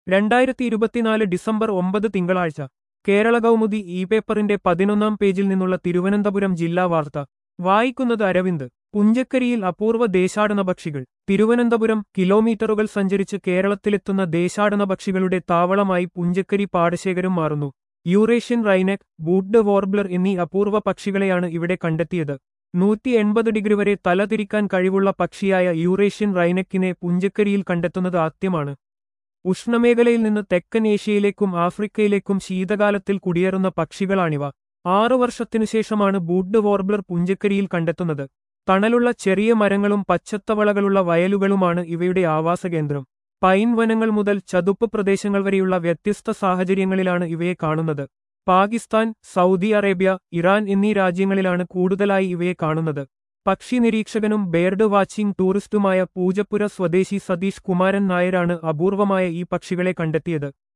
രണ്ടായിരത്തി ഇരുപത്തിനാല് ഡിസംബർ ഒമ്പത് തിങ്കളാഴ്ച കേരള കൗമുദി ഇ പേപ്പറിന്റെ പതിനൊന്നാം പേജിൽ നിന്നുള്ള തിരുവനന്തപുരം ജില്ലാ വാർത്ത വായിക്കുന്നത് അരവിന്ദ് പുഞ്ചക്കരിയിൽ അപൂർവ ദേശാടന പക്ഷികൾ തിരുവനന്തപുരം കിലോമീറ്ററുകൾ സഞ്ചരിച്ച് കേരളത്തിലെത്തുന്ന ദേശാടന പക്ഷികളുടെ താവളമായി പുഞ്ചക്കരി പാടശേഖരം മാറുന്നു യൂറേഷ്യൻ റൈനെക് ബൂഡ് വോർബ്ലർ എന്നീ അപൂർവ പക്ഷികളെയാണ് ഇവിടെ കണ്ടെത്തിയത് നൂറ്റി എൺപത് ഡിഗ്രി വരെ തലതിരിക്കാൻ കഴിവുള്ള പക്ഷിയായ യൂറേഷ്യൻ റൈനെക്കിനെ പുഞ്ചക്കരിയിൽ കണ്ടെത്തുന്നത് ആദ്യമാണ് ഉഷ്ണമേഖലയിൽ നിന്ന് തെക്കൻ ഏഷ്യയിലേക്കും ആഫ്രിക്കയിലേക്കും ശീതകാലത്തിൽ കുടിയേറുന്ന പക്ഷികളാണിവ ആറു വർഷത്തിനുശേഷമാണ് ബൂഡ് വോർബ്ലർ പുഞ്ചക്കരിയിൽ കണ്ടെത്തുന്നത് തണലുള്ള ചെറിയ മരങ്ങളും പച്ചത്തവളകളുള്ള വയലുകളുമാണ് ഇവയുടെ ആവാസകേന്ദ്രം പൈൻ വനങ്ങൾ മുതൽ ചതുപ്പ് പ്രദേശങ്ങൾ വരെയുള്ള വ്യത്യസ്ത സാഹചര്യങ്ങളിലാണ് ഇവയെ കാണുന്നത് പാകിസ്ഥാൻ സൗദി അറേബ്യ ഇറാൻ എന്നീ രാജ്യങ്ങളിലാണ് കൂടുതലായി ഇവയെ കാണുന്നത് പക്ഷി നിരീക്ഷകനും ബേർഡ് വാച്ചിംഗ് ടൂറിസ്റ്റുമായ പൂജപ്പുര സ്വദേശി സതീഷ് കുമാരൻ നായരാണ് അപൂർവമായ ഈ പക്ഷികളെ കണ്ടെത്തിയത്